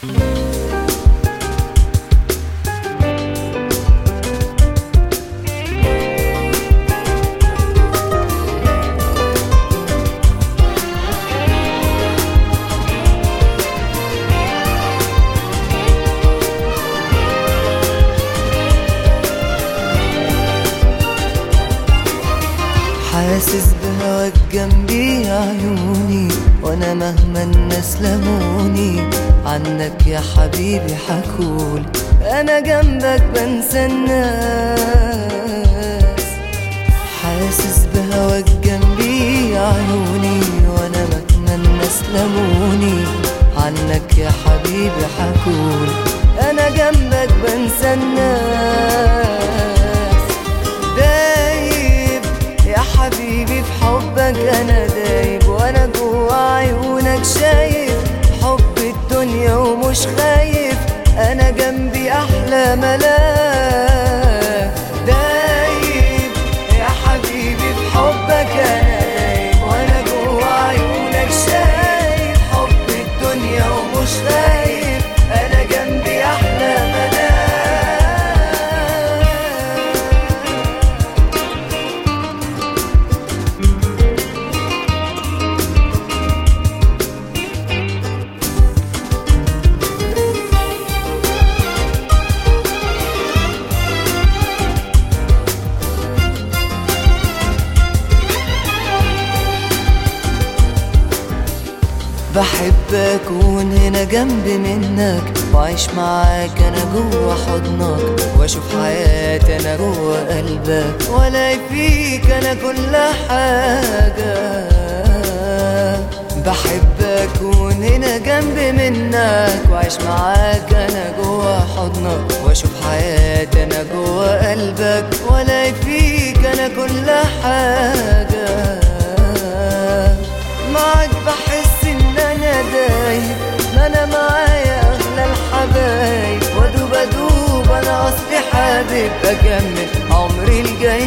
حاسس بهواك جنبي يا عيوني وانا مهما الناس لموني عنك يا حبيبي حكول انا جنبك بنسى الناس حاسس بهواك جنبي يا عيوني وانا مهما الناس لموني عنك يا حبيبي حكول انا جنبك بنسى الناس دايب يا حبيبي في حبك انا دايب وانا جوا عيونك شايف حب الدنيا ومش خايف انا جنبي احلى ملاك دايب يا حبيبي في حبك انا دايب وانا جوا عيونك شايف حب الدنيا ومش خايف انا جنبي احلى ملاك بحب اكون هنا جنب منك واعيش معاك انا جوا حضنك واشوف حياتي انا جوا قلبك والاقي فيك انا كل حاجة بحب اكون هنا جنب منك واعيش معاك انا جوا حضنك واشوف حياتي انا جوا قلبك والاقي فيك انا كل حاجة معاك بحس ان انا دايب ما انا معايا اغلى الحبايب وادوب ادوب انا اصلي حابب اكمل عمري الجاي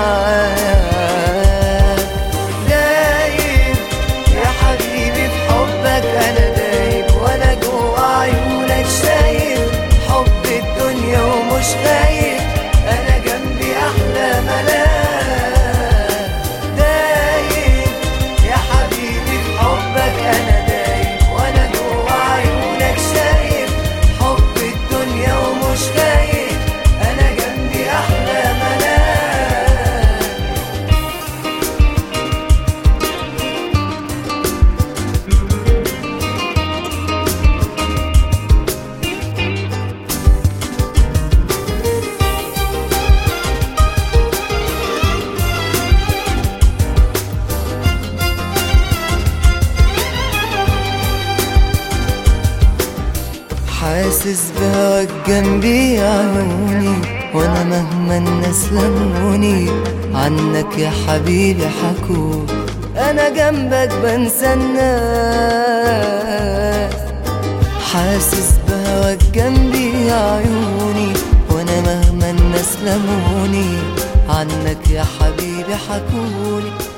معاك دايب يا حبيبي في حبك انا دايب وانا جوا عيونك شايف حب الدنيا ومش خايف انا جنبي احلى ملاك دايب يا حبيبي في حبك انا دايب وانا جوا عيونك شايف حب الدنيا ومش خايف انا جنبي احلى ملاك حاسس بهواك جنبي يا عيوني وانا مهما الناس لموني عنك يا حبيبي حكوا انا جنبك بنسى الناس حاسس بهواك جنبي يا عيوني وانا مهما الناس لموني عنك يا حبيبي حكولي